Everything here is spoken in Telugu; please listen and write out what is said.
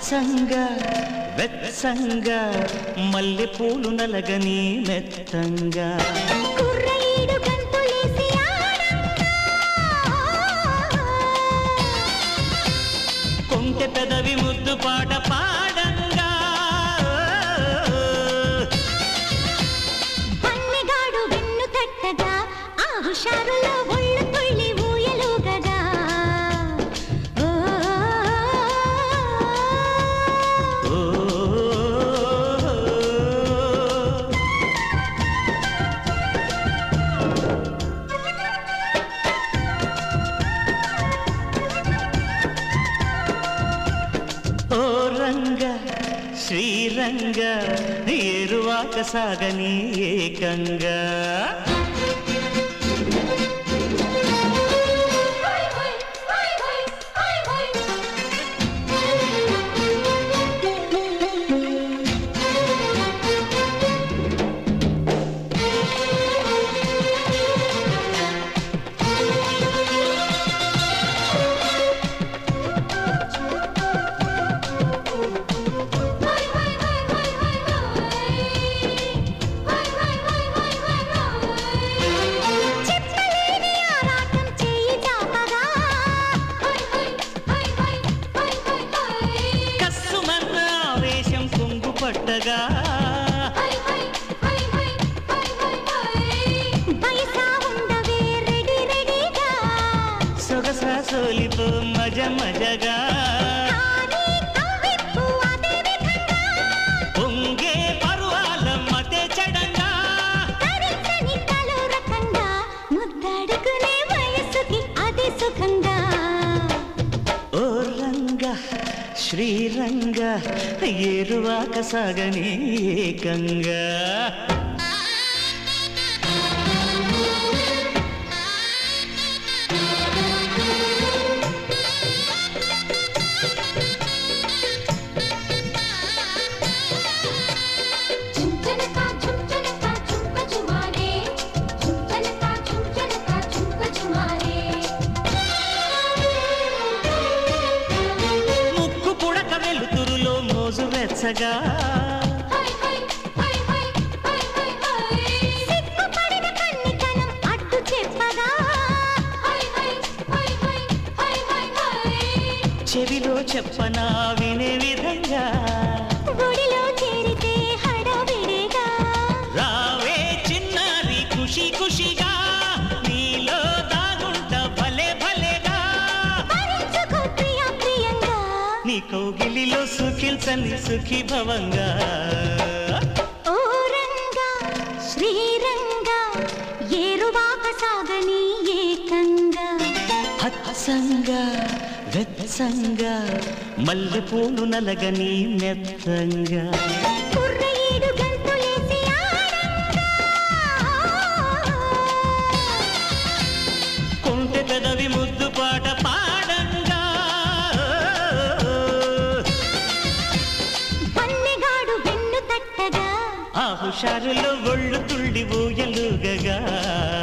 అచ్చంగా వెచ్చంగా మల్లె పూలు నలగని మెత్తంగా కుర్రయీడు గంతులేసి ఆడంగా కొంటె పెదవి ముద్దు పాట పాడంగా పన్నెగాడు వెన్ను తట్టగా ఆ హుషారులో ఒళ్ళు తుళ్ళి ఊయలుగగా ఓ, ఓ ఓ రంగ శ్రీరంగ ఏరువాక సాగని ఏకంగా చెప్పలేని ఆరాటం చేయి చాపగా కస్సుమన్న ఆవేశం కొంగు పట్టగా బయసా ఉండవే రెడీ రెడీగా సొగస సోలిపు మజ మజగా కానీ కవ్విప్పు అదే విధంగా పొంగే పరువాల మతే చడంగా తరించని తలో రకంగా ముద్దాడుకునే వయసుకి అది సుఖంగా ఓ రంగ శ్రీరంగ ఏరువాక సాగని ఏకంగా చుంచనకా చుంచనకా చుంక చుమారే చుంచనకా చుంచనకా చుంక చుమారే ముక్కు పుడక వెలుతురులో మోజు వెచ్చగా హై హై హై హై హై హై హై సిగ్గుపడిన కన్నికనం అడ్డు చెప్పగా హై హై హై హై హై హై హై చెవిలో చెప్పనా వినే విధంగా గుడిలో చేరితే హడావిడిగా రావే చిన్నారి ఖుషి ఖుషిగా నీలో దాగుంట భలే భలేగా భరించుకో ప్రియ ప్రియంగా నీ కౌగిలిలో సుఖిల్చని సుఖీ భవంగా ఓ రంగా శ్రీరంగా ఏరువాక సాగని ఏకంగా హత్సంగా వెత్సంగా మల్లె పూలు నలగని మెత్తంగా కుర్రయీడు గంతులేసి ఆడంగా కొంటె పెదవి ముద్దు పాట పాడంగా పన్నెగాడు వెన్ను తట్టగా ఆ హుషారులో ఒళ్ళు తుళ్ళి ఊయలుగగా